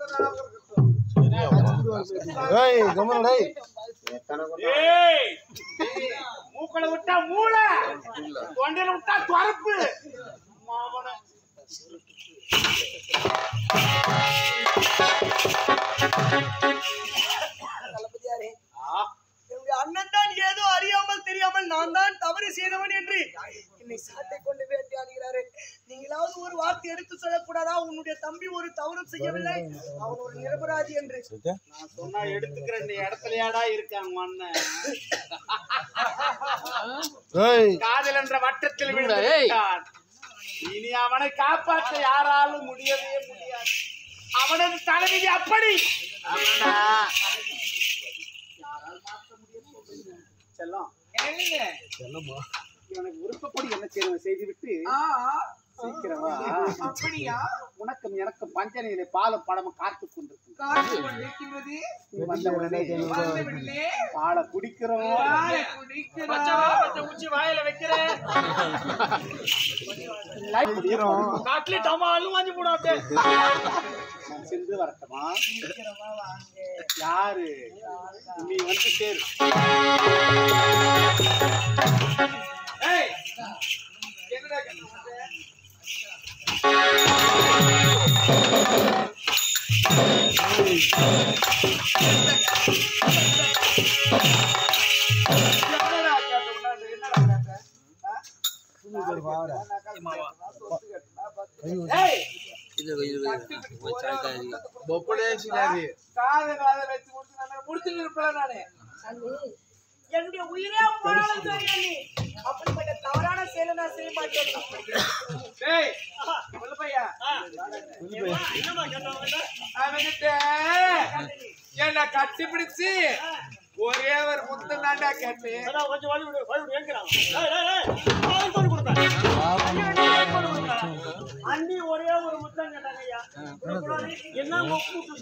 ஏய் கம்மன் டேய் ஏய் மூக்கல விட்டா மூளை தொண்டையில விட்டா துறப்பு மாவன தளபதியாரே என்னுடைய அண்ணன் தான் ஏதோ அறியாமல் தெரியாமல் நான் தான் தவறு செய்தவன் என்று என்னை சாட்டை கொண்டு வேட்டையாடுகிறாரு நீங்களாவது ஒரு வார்த்தை எடுத்து சொல்லக்கூடாதா உன்னுடைய தம்பி ஒரு தவறும் செய்யவில்லை அவன் ஒரு நிரபராதி என்று நான் சொன்னா எடுத்துக்கிற இந்த இடத்துலயாடா இருக்காங்க மண்ண ஏய் காதல் என்ற வட்டத்தில் விழுந்து விட்டான். இனி அவனை காப்பாற்ற யாராலும் முடியவே முடியாது அவனது தலைவிதி அப்படி செல்லம் இவனுக்கு விருப்பப்படி என்ன செய்யணும் செய்துவிட்டு சீக்கிரம் வா. அப்படியா உனக்கும் எனக்கும் பஞ்சனையிலே பாலும் பழமும் காத்து கொண்டிருக்கும் காற்று கொண்டிருக்கிறது நீ வந்த உடனே வந்தவில்லை பாலை குடிக்கிறோம் பாலை குடிக்கிறார். உச்சி வாயில வைக்கிறேன் குடிக்கிறோம் காட்டுல டமாலும் வாங்கி போடும் அப்படியே நான் சென்று வரட்டுமா யாரு நீ வந்து சேரு ஏய், என்னடா கண்ணு? என்னடா கேட்ட முன்னாடி, என்னடா கேட்ட? ஆ? ஏய் காதை காதை வச்சு முடிச்சு நான் முடிச்சுட்டு இருப்பேன் நானு அண்ணி, என்னுடைய உயிரே போனாலும் சரி அண்ணி. அப்படிப்பட்ட தவறான செயலை நான் செய்ய மாட்டேன் டேய் சொல்லு பையா அவன்கிட்ட என்ன கட்டி பிடிச்சு ஒரே ஒரு முத்தம் தாண்டா கேட்டு கொஞ்சம் வழி விடு வழி விடு ஏங்கிறான் ஏய், ஏய், ஏய், அவன் கொண்டு கொடுப்பேன். அண்ணி ஒரே ஒரு முத்தம் கேட்டாங்க ஐயா என்ன கூப்பிட்டு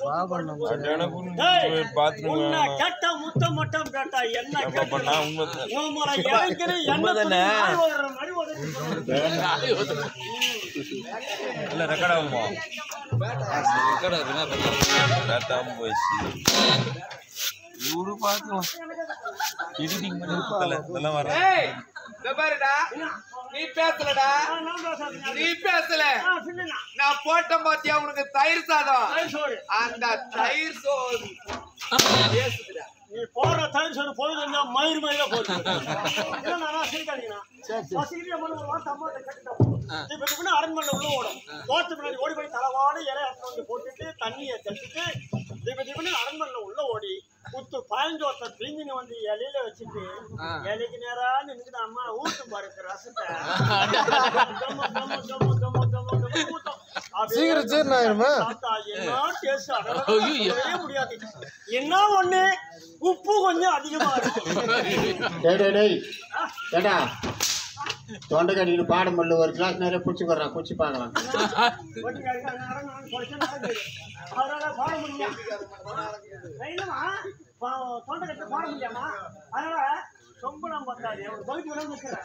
உன்னை கேட்ட முத்தம் மட்டும் கேட்டா என்ன கேட்டா உன் இறங்கிற என்ன மணி ஓடுற மணி ஓடுற இல்ல ரெக்கார்ட் ஆகுமா ரெக்கார்ட் ஆகுனா போயிடுச்சு இவரு பார்க்கலாம் எடிட்டிங் பண்ணி கொடுத்தல இதெல்லாம் வர ஏய் இந்த பாருடா நீ பேசலடா நான் பேசாதீங்க நீ பேசல ஆ, சொல்லுங்க நான் போட்டேன் பாத்தியா உனக்கு தயிர் சாதம் தயிர் சோறு அந்த தயிர் சோறு பேசுதுடா நீ போடுற தயிர் சோறு பொழுது இருந்தா மயிர் மயிரா போகுது இல்ல நானா சிரிக்காதீங்கண்ணா பசிக்கிட்டு அம்மா ஒரு வார்த்தை அம்மாட்ட கேட்டுட்டோம் இப்ப இப்படி அரண்மனை உள்ள ஓடும் தோட்ட பின்னாடி ஓடி போய் தலவாட இலை எடுத்து வந்து போட்டுட்டு தண்ணியை தெளிச்சுட்டு இப்ப இப்படி அரண்மனை உள்ள ஓடி குத்து பயஞ்சோத்த பிரிஞ்சின்னு வந்து இலையில வச்சுட்டு இலைக்கு நேரா நின்னுட்டு அம்மா ஊட்டும் பாரு இந்த ரசத்தை தம்மு, தம்மு, தம்மு, தம்மு, தம்மு, தம்மு ஊட்டும். அப்படியே சீக்கிரம் சீரணம் ஆயிருமா? சாப்பிட்டா என்ன taste, அடடா, சொல்லவே முடியாது என்ன ஒண்ணு உப்பு கொஞ்சம் அதிகமா இருக்கு டேய் டேய் டேய் ஏடா தொண்டை கட்டிட்டு பாடம் பண்ணல ஒரு கிளாஸ் நிறைய குச்சி போடுறான் குச்சி பார்க்கலாம் ஒட்டுக்காரிக்கு அந்த நேரம் நான் குறைச்சு நடக்குது. அதனால பாட முடியும் இல்லைம்மா, பா- தொண்டை கட்ட பாட முடியாமா அதனால சொம்பளம் பத்தாது ஒரு பகுதி விட நிற்கிறேன்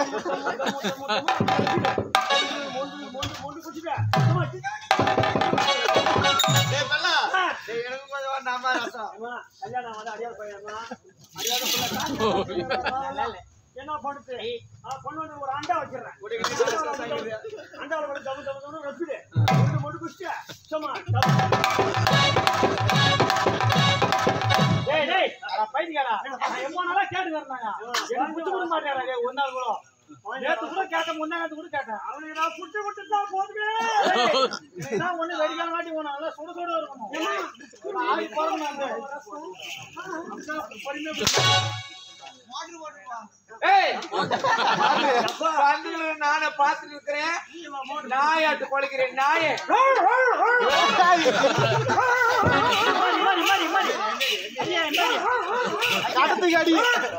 மொண்டு மொண்டு மொண்டு குடிச்சுட்டேன் சும்மா சி- ஆ. அம்மா, கல்யாணம் வந்து அடியார் பையன்மா. அடியார் பிள்ளை காசு. என்ன பண்ணுது ஆ, கொண்டு வந்து ஒரு அண்டா வச்சிடுறேன் அண்டாவில் கூட தப்பு தப்பு தப்பு வச்சுடு கொண்டு கொண்டு குடிச்சிட்டு சும்மா டேய் டேய் பைத்தியக்காரா நான் எவ்வளவு நாளா கேட்டு வரனாங்க எனக்கு புடிச்சு கொடுக்க மாட்டேன் டேய் ஒரு நாள் கூட நேத்து கூட கேட்டேன் முந்தா நேத்து கூட கேட்டேன் அவனுக்கு நான் புடிச்சு விட்டு தான் போதுமே நான் ஒண்ணு வெடிக்காம மாட்டி போனா நல்லா சுட சுட இருக்கணும் ஆளி போறோம் ஏய் பந்துகளை நானே பார்த்துட்டு இருக்கிறேன் நாயாட்டு பழகிறேன் நாயே மாறி மாறி மாறி ஐயா மாறி கடத்துக்கு அடி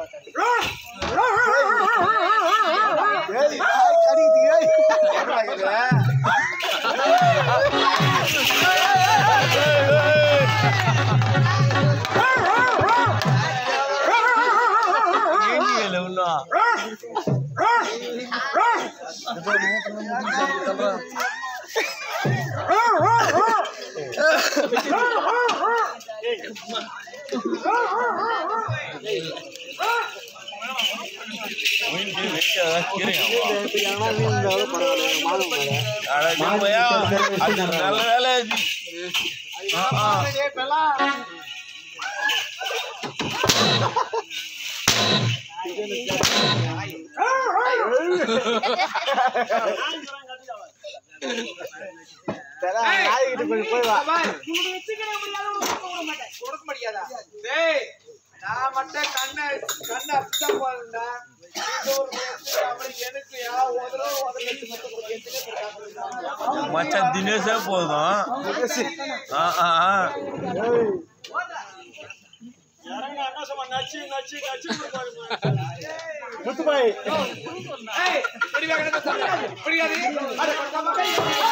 ஏய் நாய் கடிக்குது ஏய் என்னடா இது? ஏண்டிகள் இன்னும் ஏய் மீனுக்கு வெயிட்டா கீரையா அட மாடு ஜம்பையா செத்து அது வச்சுட்டாங்க. நல்ல வேலை அது ஆ ஆ நாய்கிட்ட கொஞ்சம் போய் வா கொடுக்க முடியாதா டேய் நான் மட்டும் கண்ணை கண்ணை அப்சம் போறேன்டா இந்த ஒரு வயசு அவனுக்கு எனக்கு யா உதறோ உதறி மட்டும் கொடுக்க மச்சான் தினேஷே போதும் ஆ ஆ ஆ இறங்கின அண்ணா சும்மா நச்சு நச்சு நச்சு முத்துபாய் ஏய், இப்படி வேகமா சொல்லுடா. இப்படி அது. அட, கொடுக்காம.